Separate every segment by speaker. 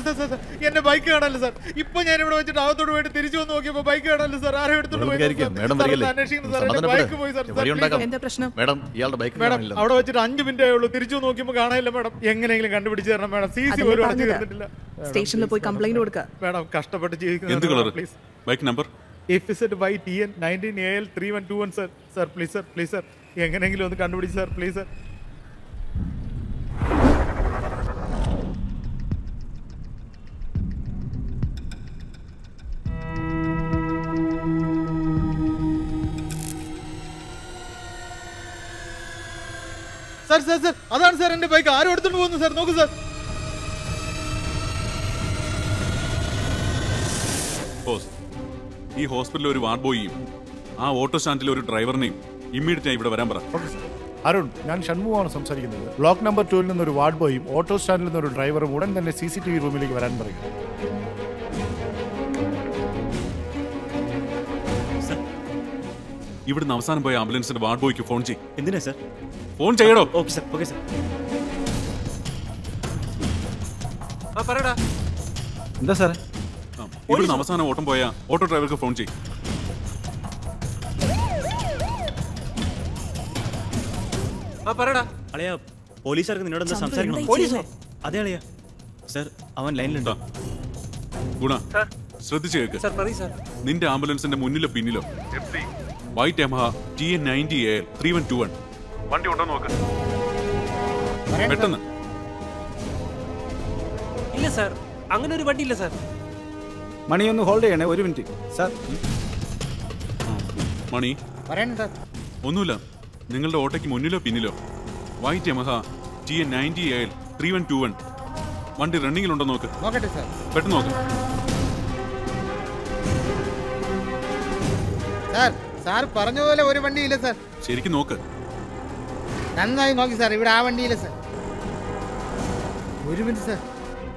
Speaker 1: Sir, sir, sir, എന്റെ bike കാണാനല്ലോ sir ഇപ്പൊ ഞാൻ ഇവിടെ വെച്ചിട്ട് അകത്തോട് പോയിട്ട് തിരിച്ചു വന്ന് നോക്കിയപ്പോ ബൈക്ക് കാണാനല്ലോ സാർ ആരും എടുത്തോണ്ട് പോയി
Speaker 2: വിചാരിക്കാം മേഡം വരികയല്ലേ
Speaker 1: അന്വേഷിക്കുന്നു സാർ എന്റെ ബൈക്ക് പോയി സാർ സാർ,
Speaker 2: വഴിയുണ്ടാക്കാം
Speaker 1: please.
Speaker 3: എന്താ പ്രശ്നം
Speaker 2: മേഡം ഇയാളുടെ ബൈക്ക്
Speaker 1: മേഡം
Speaker 2: കാണില്ല
Speaker 1: അവിടെ വെച്ചിട്ട് അഞ്ച് മിനിറ്റേ ഉള്ളൂ തിരിച്ചു നോക്കിയപ്പോൾ കാണാനില്ല മേഡം എങ്ങനെയെങ്കിലും കണ്ടുപിടിച്ച് തരണം മേഡം സി സി
Speaker 3: അതല്ലേ
Speaker 1: പോലും അടച്ചു
Speaker 3: പറഞ്ഞത്.
Speaker 1: തന്നിട്ടില്ല
Speaker 3: സ്റ്റേഷനിൽ പോയി കംപ്ലൈന്റ് കൊടുക്കുക
Speaker 1: മേഡം കഷ്ടപ്പെട്ട്
Speaker 4: എന്ത്
Speaker 1: ജീവിക്കുന്നു
Speaker 4: colour
Speaker 1: please
Speaker 4: bike number
Speaker 1: F Z Y T N nineteen A L three one two one sir sir please sir please sir എങ്ങനെയെങ്കിലും ഒന്ന് കണ്ടുപിടിച്ച് sir please sir sir sir sir അതാണ് സാർ എന്റെ bike ആരും എടുത്തോണ്ട് പോകുന്നു സാർ നോക്കൂ sir
Speaker 4: boss ഈ ഹോസ്പിറ്റലിൽ ഒരു വാർഡ് ബോയിയും ആ ഓട്ടോ സ്റ്റാൻഡിലെ ഒരു ഡ്രൈവറിനെയും ഇമ്മീഡിയറ്റ് ആയി ഇവിടെ വരാൻ പറ
Speaker 5: അരുൺ ഞാൻ ഷൺമുഖമാണ് സംസാരിക്കുന്നത് ബ്ലോക്ക് നമ്പർ ടൂവിൽ നിന്നൊരു വാർഡ് ബോയും ഓട്ടോ സ്റ്റാൻഡിൽ നിന്നൊരു ഡ്രൈവറും ഉടൻ തന്നെ സി സി ടി വി റൂമിലേക്ക് വരാൻ പറയും
Speaker 4: ഇവിടുന്ന് അവസാനം പോയ ആംബുലൻസിന്റെ വാർഡ് ബോയ്ക്ക് ഫോൺ ചെയ്യും
Speaker 6: എന്തിനാ സർ
Speaker 4: ഫോൺ ചെയ്യടോ
Speaker 6: ഓക്കെ സർ ഓക്കെ സർ
Speaker 7: എന്താ സാറേ
Speaker 4: ആ, ഇവിടുന്ന് അവസാനം ഓട്ടം പോയ ഓട്ടോ ഡ്രൈവർക്ക് ഫോൺ ചെയ്യും
Speaker 6: അളിയ പോലീസുകാർക്ക് നിന്നോട് എന്താ
Speaker 3: ചന്ദ്രു,
Speaker 6: സംസാരിക്കണം
Speaker 3: എന്താ ഈ ചെയ്യുന്നേ?
Speaker 6: അതെ അളിയ സർ അവൻ ലൈനിലുണ്ടോ
Speaker 4: ഗുണ ശ്രദ്ധിച്ചു കേക്ക് നിന്റെ ആംബുലൻസിന്റെ മുന്നിലോ പിന്നിലോ white Yamaha T N ninety A three one two one വണ്ടി ഉണ്ടോ നോക്ക് പെട്ടെന്ന്
Speaker 8: ഇല്ല സാർ അങ്ങനെ ഒരു വണ്ടി ഇല്ല സാർ
Speaker 7: മണി ഒന്ന് ഹോൾഡ് ചെയ്യണേ ഒരു മിനിറ്റ് സാർ
Speaker 4: മണി
Speaker 1: പറയണ്ട സാർ
Speaker 4: ഒന്നുമില്ല നിങ്ങളുടെ ഓട്ടോയ്ക്ക് മുന്നിലോ പിന്നിലോ white Yamaha T N ninety A three one two one വണ്ടി റണ്ണിങ്ങിലുണ്ടോ നോക്ക്
Speaker 1: നോക്കട്ടെ സാർ
Speaker 4: പെട്ടെന്ന് നോക്ക്
Speaker 1: സാർ സാർ പറഞ്ഞ പോലെ ഒരു വണ്ടിയില്ല സാർ
Speaker 4: ശരിക്കും നോക്ക്
Speaker 1: നന്നായി നോക്കി സാർ ഇവിടെ ആ വണ്ടിയില്ല സാർ ഒരു മിനിറ്റ് സാർ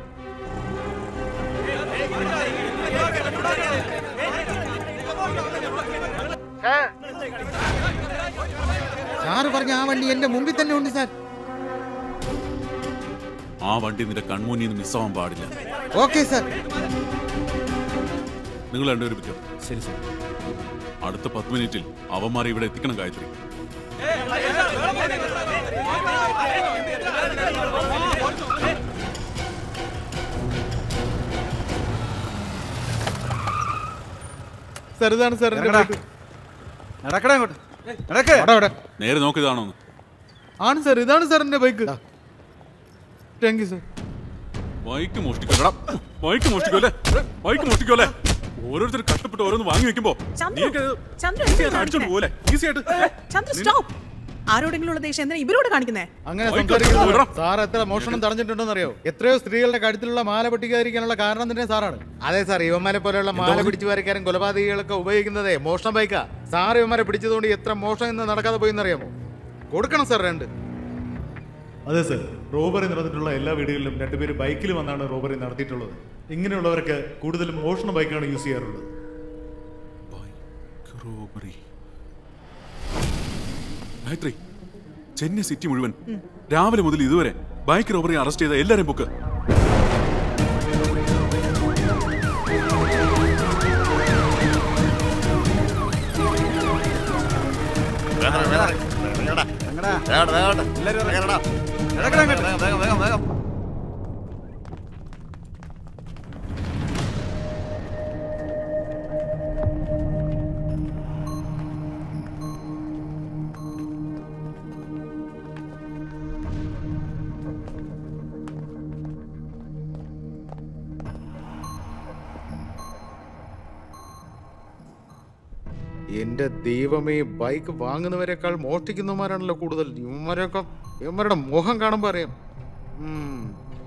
Speaker 1: സാറ് പറഞ്ഞ ആ വണ്ടി എന്റെ മുമ്പിൽ തന്നെ ഉണ്ട് സാർ
Speaker 4: ആ വണ്ടി നിന്റെ കൺമുന്നിൽ നിന്ന് മിസ്സാവാൻ പാടില്ല
Speaker 1: ഓക്കെ സാർ
Speaker 4: നിങ്ങൾ രണ്ടുപേരും പറ്റും
Speaker 6: ശരി സർ
Speaker 4: അടുത്ത പത്ത് മിനിറ്റിൽ അവന്മാരെ ഇവിടെ എത്തിക്കണം ഗായത്രി
Speaker 1: സാർ ഇതാണ് സാർ എന്റെ
Speaker 7: ഇറങ്ങടാ.
Speaker 1: ബൈക്ക്.
Speaker 7: നടക്കടാ അങ്ങോട്ട് നടക്ക്
Speaker 1: അവിടെ, അവിടെ.
Speaker 4: നേരെ നോക്കിയതാണോന്ന്
Speaker 1: ആണ് സാർ ഇതാണ് സാർ എന്റെ bike thank you sir
Speaker 4: bike മോഷ്ടിക്കോടാ ബൈക്ക് മോഷ്ടിക്കോല്ലേ ബൈക്ക് മോഷ്ടിക്കോല്ലേ ഓരോരുത്തർ കഷ്ടപ്പെട്ട് ഓരോന്ന് വാങ്ങി വെക്കുമ്പോ
Speaker 3: ചന്ദ്രു,
Speaker 4: നീയൊക്കെ
Speaker 3: ചന്ദ്രു,
Speaker 4: easy
Speaker 3: എന്തിനാ
Speaker 4: ആയിട്ട് അടിച്ചോണ്ട്
Speaker 3: കാണിക്കണേ?
Speaker 4: പോലെ ഈസി ആയിട്ട്
Speaker 3: ചന്ദ്ര സ്റ്റോപ്പ് ആരോടെങ്കിലും ഉള്ള ദേഷ്യം എന്തിനാ ഇവരോട് കാണിക്കുന്നേ
Speaker 1: അങ്ങനെ
Speaker 4: ബൈക്ക്
Speaker 1: സംസാരിക്കുന്നത്
Speaker 4: വിടടാ.
Speaker 1: സാർ എത്ര മോഷണം തടഞ്ഞിട്ടുണ്ടെന്ന് അറിയോ എത്രയോ സ്ത്രീകളുടെ കഴുത്തിലുള്ള മാല പൊട്ടിക്കാതിരിക്കാനുള്ള കാരണം തന്നെ സാറാണ് അതെ സാർ ഇവന്മാരെ പോലെയുള്ള മാല പിടിച്ചു വരയ്ക്കാനും കൊലപാതകികളൊക്കെ ഉപയോഗിക്കുന്നതേ മോഷണം ബൈക്കാ സാർ ഇവന്മാരെ പിടിച്ചതുകൊണ്ട് എത്ര മോഷണം ഇന്ന് നടക്കാതെ പോയി എന്നറിയാമോ കൊടുക്കണം സാർ രണ്ട് അതെ സാർ റോബറി നടന്നിട്ടുള്ള എല്ലാ വീടുകളിലും രണ്ടുപേര് ബൈക്കിൽ വന്നാണ് റോബറി നടത്തിയിട്ടുള്ളത് ഇങ്ങനെയുള്ളവരൊക്കെ കൂടുതലും മോഷണ ബൈക്കാണ് യൂസ് ചെയ്യാറുള്ളത്
Speaker 4: റോബറി ഗായത്രി ചെന്നൈ സിറ്റി മുഴുവൻ രാവിലെ മുതൽ ഇതുവരെ ബൈക്ക് റോബറി അറസ്റ്റ് ചെയ്ത എല്ലാരെയും ബുക്ക്
Speaker 7: ഇറങ്ങടാ
Speaker 2: എല്ലാരും
Speaker 7: നടക്കടാ അങ്ങോട്ട്
Speaker 2: വേഗം വേഗം വേഗം
Speaker 1: എന്റെ ദൈവമേ ബൈക്ക് വാങ്ങുന്നവരെക്കാൾ മോഷ്ടിക്കുന്നവന്മാരാണല്ലോ കൂടുതൽ ഇവന്മാരൊക്കെ ഇവന്മാരുടെ മുഖം കാണുമ്പോൾ അറിയാം ഉം.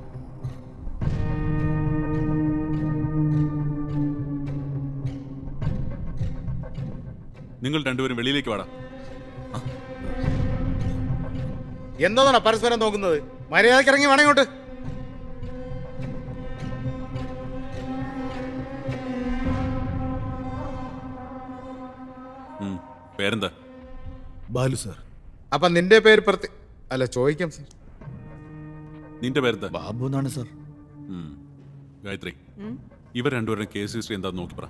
Speaker 4: നിങ്ങൾ രണ്ടുപേരും വെളിയിലേക്ക് വാടാ
Speaker 1: എന്താണ് പരസ്പരം നോക്കുന്നത് മര്യാദക്ക് ഇറങ്ങി വേണം ഇങ്ങോട്ട്
Speaker 4: ഉം. പേരെന്താ
Speaker 5: ബാലു സാർ
Speaker 1: അപ്പൊ നിന്റെ പേര് പ്രത്യേക അല്ല ചോദിക്കാം സാർ
Speaker 4: നിന്റെ പേരെന്താ
Speaker 6: ബാബു എന്നാണ് സർ
Speaker 4: ഉം. ഗായത്രി ഇവർ രണ്ടുപേരുടെ കേസ് ഹിസ്റ്ററി എന്താന്ന് നോക്കി പറ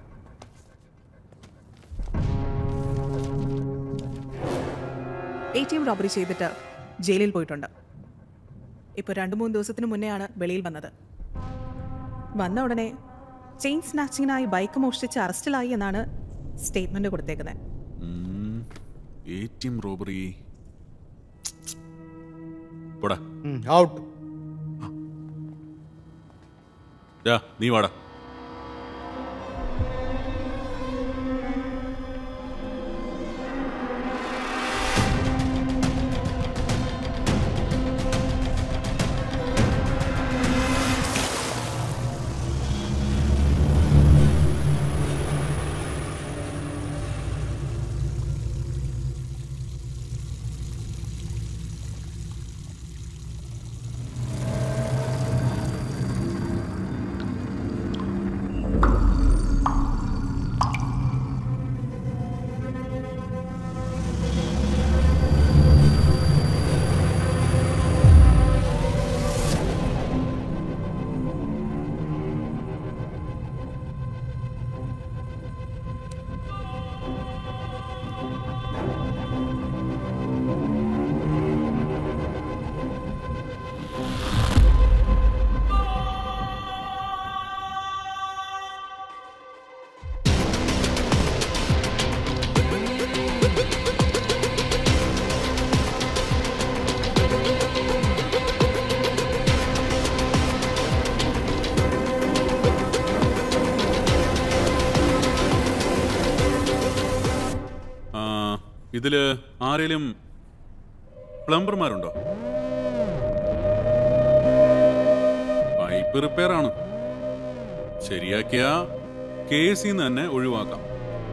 Speaker 3: എ ടി എം റോബറി ചെയ്തിട്ട് ജയിലിൽ പോയിട്ടുണ്ട് ഇപ്പോൾ രണ്ട് മൂന്ന് ദിവസത്തിന് മുന്നെയാണ് വെളിയിൽ വന്നത് വന്ന ഉടനെ ചെയിൻ സ്നാച്ചിങ്ങിനായി ബൈക്ക് മോഷ്ടിച്ച് അറസ്റ്റിലായി എന്നാണ് സ്റ്റേറ്റ്മെന്റ് കൊടുത്തേക്കുന്നത്
Speaker 4: എ ടി എം റോബറി പോടാ
Speaker 1: ഔട്ട്
Speaker 4: ഡാ, നീ വാടാ ആ, ഇതില് ആരേലും പ്ലംബർമാരുണ്ടോ പൈപ്പ് റിപ്പയർ ആണ് ശരിയാക്കിയ കേസിന്ന് തന്നെ ഒഴിവാക്കാം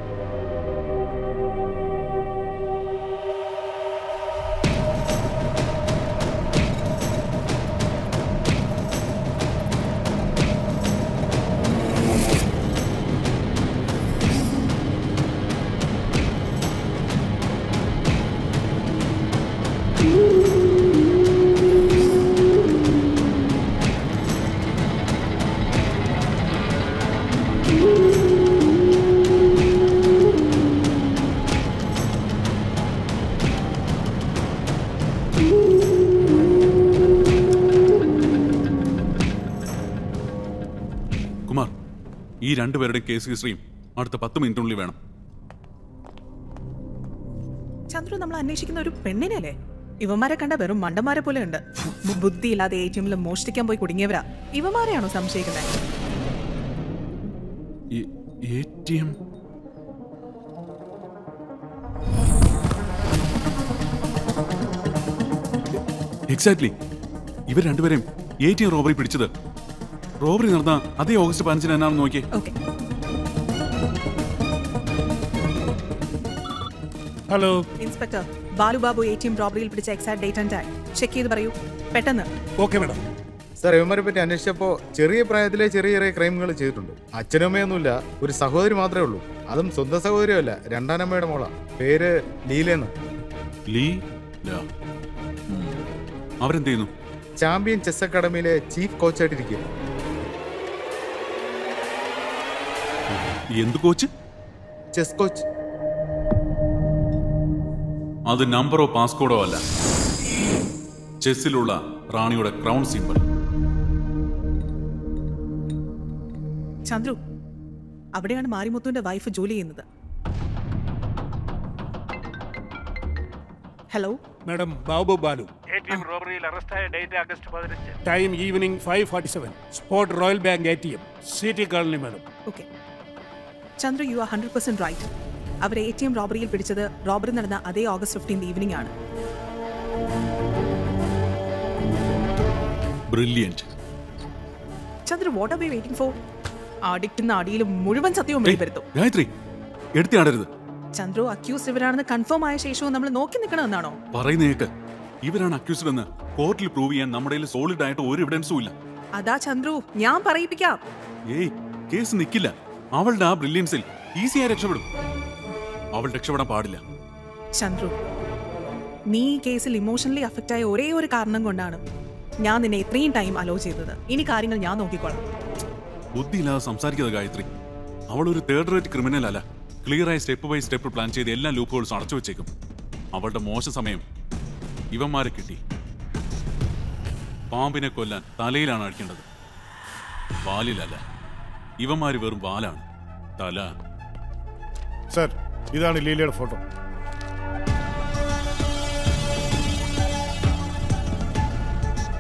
Speaker 4: കുമാർ ഈ രണ്ടുപേരുടെയും കേസ് ഹിസ്റ്ററിയും അടുത്ത പത്ത് മിനിറ്റിനുള്ളിൽ വേണം
Speaker 3: ചന്ദ്രു നമ്മൾ അന്വേഷിക്കുന്ന ഒരു പെണ്ണിനല്ലേ ഇവന്മാരെ കണ്ട വെറും മണ്ടന്മാരെ പോലെ ഉണ്ട് ബുദ്ധിയില്ലാതെ എ ടി എമ്മിൽ മോഷ്ടിക്കാൻ പോയി കുടുങ്ങിയവരാ ഇവന്മാരെയാണോ സംശയിക്കുന്നത്
Speaker 4: എ ടി എം എക്സാക്ട്ലി ഇവർ രണ്ടുപേരെയും എ ടി എം റോബറി പിടിച്ചത് റോബറി നടന്ന അതേ ഓഗസ്റ്റ് പതിനഞ്ചിന് എന്നാണെന്ന് നോക്കിയേ
Speaker 3: okay
Speaker 5: hello
Speaker 3: inspector Balubabu A T M റോബറിയിൽ പിടിച്ച exact date and time check ചെയ്ത് പറയൂ പെട്ടെന്ന്
Speaker 5: ഓക്കെ മാഡം
Speaker 1: സാർ ഇവന്മാരെ പറ്റി അന്വേഷിച്ചപ്പോൾ ചെറിയ പ്രായത്തിലെ ചെറിയ ചെറിയ ക്രൈമുകൾ ചെയ്തിട്ടുണ്ട് അച്ഛനും അമ്മയൊന്നുമില്ല ഒരു സഹോദരി മാത്രമേ ഉള്ളൂ അതും സ്വന്തം സഹോദരിയല്ല രണ്ടാനമ്മയുടെ മോളാ പേര് ലീലെന്ന്
Speaker 4: ലീ ലാ. ഉം. അവരെന്ത് ചെയ്യുന്നു
Speaker 1: ചാമ്പ്യൻ ചെസ് അക്കാഡമിയിലെ ചീഫ് കോച്ചായിട്ടിരിക്കുക
Speaker 4: എന്ത് കോച്ച്
Speaker 1: ചെസ് കോച്ച്
Speaker 4: അത് നമ്പറോ പാസ്കോഡോ അല്ല ചെസ്സിലുള്ള റാണിയുടെ ക്രൗൺ സിംബൽ
Speaker 3: ചന്ദ്രു അവിടെയാണ് മാരിമുത്തുവിന്റെ വൈഫ് ജോലി ചെയ്യുന്നത് hello
Speaker 9: madam Babu Balu
Speaker 10: A T M റോബറിയിൽ അറസ്റ്റായ ഡേറ്റ് ആഗസ്റ്റ് പതിനഞ്ച്
Speaker 9: time evening five forty seven spot royal bank A T M city colony madam
Speaker 3: okay Chandru you are hundred percent right അവർ എ ടി എം റോബറിയിൽ പിടിച്ചത് robbery നടന്ന അതേ August fifteen evening ആണ്
Speaker 4: brilliant
Speaker 3: Chandru what are we waiting for ആഡിക്റ്റുന്ന അടിയിൽ മുഴുവൻ സത്യവും വെളിപ്പെടുത്തും
Speaker 4: ഗായത്രി എടുത്തിയാടരുത്
Speaker 3: ചന്ദ്രു അക്യൂസ് ഇവരാണെന്ന് കൺഫേം ആയ ശേഷവും നമ്മൾ നോക്കി നിൽക്കണമെന്നാണോ
Speaker 4: പറയുന്ന കേക്ക് ഇവരാണ് അക്യൂസ്ഡ് എന്ന് കോർട്ടിൽ പ്രൂവ് ചെയ്യാൻ നമ്മുടെ കയ്യിൽ സോളിഡ് ആയിട്ട് ഒരു എവിഡൻസും ഇല്ല
Speaker 3: അതാ ചന്ദ്രു ഞാൻ പറയിപ്പിക്കാം
Speaker 4: ഏയ് കേസ് നിൽക്കില്ല അവളുടെ ആ ബ്രില്യൻസിൽ ഈസിയായി രക്ഷപ്പെടും അവൾ രക്ഷപ്പെടാൻ പാടില്ല
Speaker 3: ചന്ദ്രു നീ ഈ കേസിൽ ഇമോഷണലി അഫക്റ്റ് ആയ ഒരേ ഒരു കാരണം കൊണ്ടാണ് ഞാൻ നിന്നെ ഇത്രയും ടൈം അലോ ചെയ്തത് ഇനി കാര്യങ്ങൾ ഞാൻ നോക്കിക്കോളാം
Speaker 4: ബുദ്ധിയില്ലാതെ സംസാരിക്കുന്നത് ഗായത്രി അവൾ ഒരു തേർഡ് റേറ്റ് ക്രിമിനൽ അല്ല ക്ലിയർ ആയി സ്റ്റെപ്പ് ബൈ സ്റ്റെപ്പ് പ്ലാൻ ചെയ്ത് എല്ലാ ലൂപ്പ് ഹോൾസും അടച്ചു വെച്ചേക്കും അവളുടെ മോശ സമയം ഇവന്മാരെ കിട്ടി പാമ്പിനെ കൊല്ലാൻ തലയിലാണ് അടിക്കേണ്ടത് വാലിലല്ല ഇവന്മാര് വെറും വാലാണ് തല
Speaker 5: സർ ഇതാണ് ലീലയുടെ ഫോട്ടോ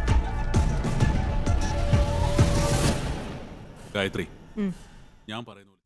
Speaker 4: ഗായത്രി
Speaker 3: ഉം.
Speaker 4: ഞാൻ പറയുന്നു